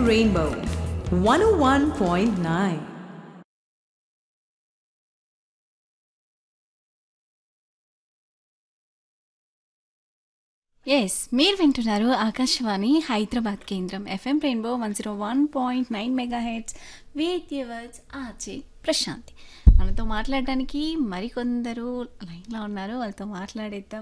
Rainbow 101.9. Yes మీరు వింటున్నారు ఆకాశవాణి హైదరాబాద్ కేంద్రం FM Rainbow one zero one point nine megahertz with yours ఆచే ప్రశాంతి మనతో మాట్లాడడానికి మరికొందరు లైన్లో ఉన్నారు వాళ్ళతో మాట్లాడేద్దాం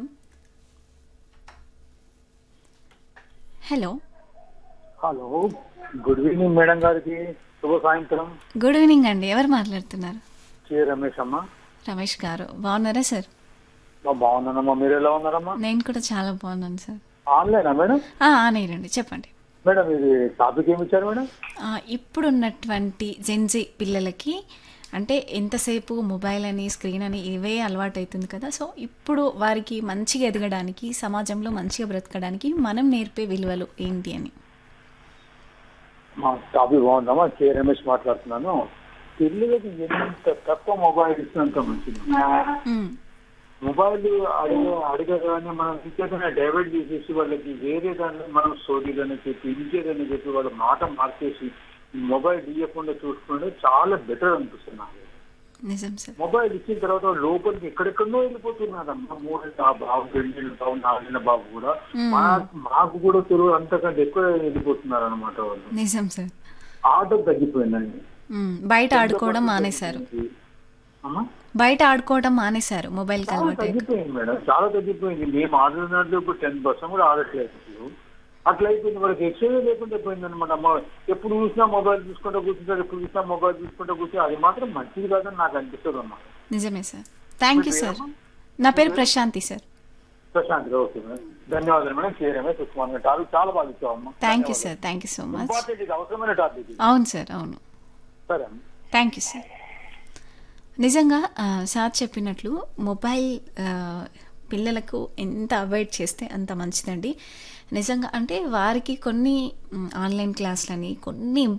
hello hello good evening madam గారికి శుభ సాయంత్రం గుడ్ ఈవినింగ్ అండి ఎవరు మాట్లాడుతున్నారు కే రమేష్ అమ్మ రమేష్ గారు బాగున్నారా సార్ మా బాగున్నానమ్మా మీరు ఎలా ఉన్నారమ్మా నేను కూడా చాలా బాగున్నాను సార్ ఆన్లైనా మేడం ఆనేరండి చెప్పండి మేడం ఇది టాపిక్ ఏమి ఇచ్చారు మేడం ఆ, ఇప్పుడున్నటువంటి జెన్జీ పిల్లలకి అంటే ఎంతసేపు మొబైల్ అని స్క్రీన్ అని ఇవే అలవాటు అవుతుంది కదా సో ఇప్పుడు వారికి మంచిగా ఎదగడానికి సమాజంలో మంచిగా బ్రతకడానికి మనం నేర్పే విలువలు ఏంటి అని మా టాపిక్ బాగుందమ్మా కే రమేష్ మాట్లాడుతున్నాను పిల్లలకి ఎంత తక్కువ మొబైల్ ఇచ్చినంత మంచిది మ్మ్. మొబైల్ అడిగ అడగగానే మనం విద్యార్థిని డైవర్ట్ చేసేసి వాళ్ళకి వేరే దాన్ని మనం స్టోరీలని చెప్పి ఇంకేదని చెప్పి వాళ్ళ మాట మార్చేసి మొబైల్ ఇవ్వకుండా చూసుకుంటే చాలా బెటర్ అనిపిస్తుంది నాకు నిజం సార్ మొబైల్ ఇచ్చిన తర్వాత లోపలికి ఎక్కడెక్కడో వెళ్ళిపోతున్నారమ్మా మూడేళ్ళ ఆ బాబు రెండేళ్ళ బాబు నాలుగేళ్ళ బాబు కూడా మా- మాకు కూడా తెలుగు అంతకంటే ఎక్కువ వెళ్ళిపోతున్నారు అనమాట వాళ్ళు నిజం సార్ ఆటో తగ్గిపోయిందండి మ్మ్. బయట ఆడుకోవడం మానేశారు అమ్మా బయట ఆడుకోవడం మానేశారు మొబైల్కి చాలా అలవాటు తగ్గిపోయింది మేడం చాలా తగ్గిపోయింది మేము ఆడుతున్నట్లు ఇప్పుడు టెన్ పర్సెంట్ కూడా ఆడట్లేదు ఇప్పుడు. అట్లా అయిపోయింది వాళ్ళకి ఎక్సైజ్ లేకుండా పోయింది అనమాట అమ్మ ఎప్పుడు చూసినా మొబైల్ చూసుకుంటూ కూర్చుంటారు ఎప్పుడు చూసినా మొబైల్ చూసుకుంటూ కూర్చుని అది మాత్రం మంచిది కాదని నాకు అనిపిస్తుంది అమ్మా నిజమే సార్ థ్యాంక్ యూ సార్ నా పేరు ప్రశాంతి సార్ ప్రశాంత్ గారు ఓకే మేడం ధన్యవాదాలు మేడం చేయడమే సుకుమార్ గారు టాపిక్ చాలా బాగా ఇచ్చామమ్మా thank you sir thank you so much important ఇది అవసరమైన టాపిక్ ఇది. అవును సార్ అవును సరే అమ్మ. థ్యాంక్ యూ సార్ నిజంగా ఆ, సార్ చెప్పినట్లు మొబైల్ ఆ, పిల్లలకు ఎంత అవాయిడ్ చేస్తే అంత మంచిదండి నిజంగా అంటే వారికి కొన్ని మ్, ఆన్లైన్ క్లాసులని కొన్ని